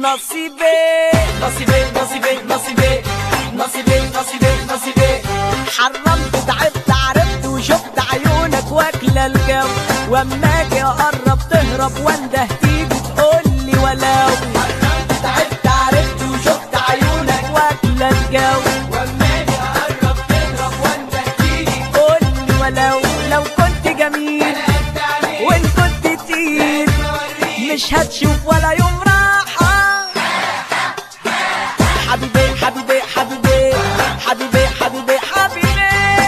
نصيبي نصيبي نصيبي نصيبي نصيبي نصيبي نصيبي حرمت تعبت عرفت وشفت عيونك واكلة الجو واما اجي اقرب تهرب وانده تيجي تقولي ولو تعبت عرفت وشفت عيونك واكلة الجو واما اجي اقرب تهرب وانت تيجي قولي ولو لو كنت جميل قد عليك وان كنت تقيل بوريك مش هتشوف ولا يوم راحة حبيبي حبيبي حبيبي حبيبي حبيبي حبيبي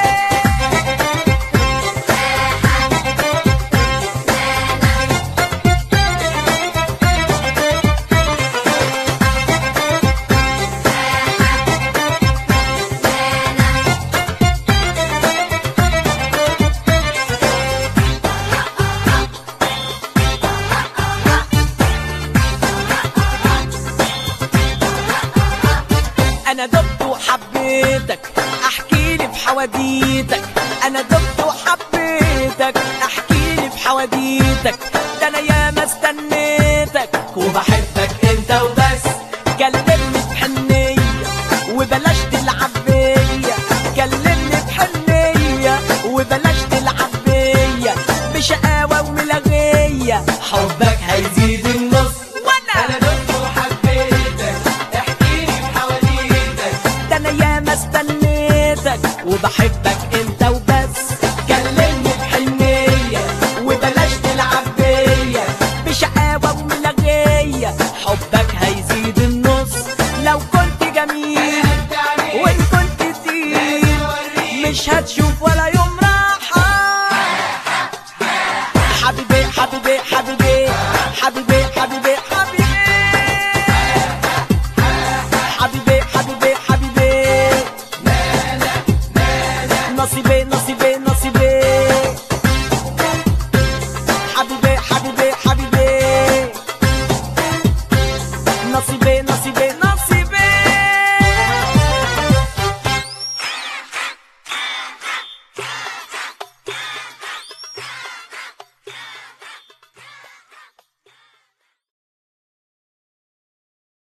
انا دبت وحبيتك احكي لي بحواديتك انا دبت وحبيتك احكي لي بحواديتك ده انا ياما استنيتك وبحبك انت وبس كلمني بحنية وبلاش تلعب بيا كلمني بحنية وبلاش تلعب بيا بشقاوة وملغية حبك هيزيد النص وانا انا دمت وحبيتك احكي لي بحواديتك ده انا ياما استنيتك وبحبك انت وبس كلمني بحنية وبلاش تلعب بيا بشقاوة وملغية حبك هيزيد النص لو كنت جميل قد عليك وان كنت تقيل مش هتشوف ولا يوم راحة حبيبي حبيبي حبيبي حبيبي حبيبي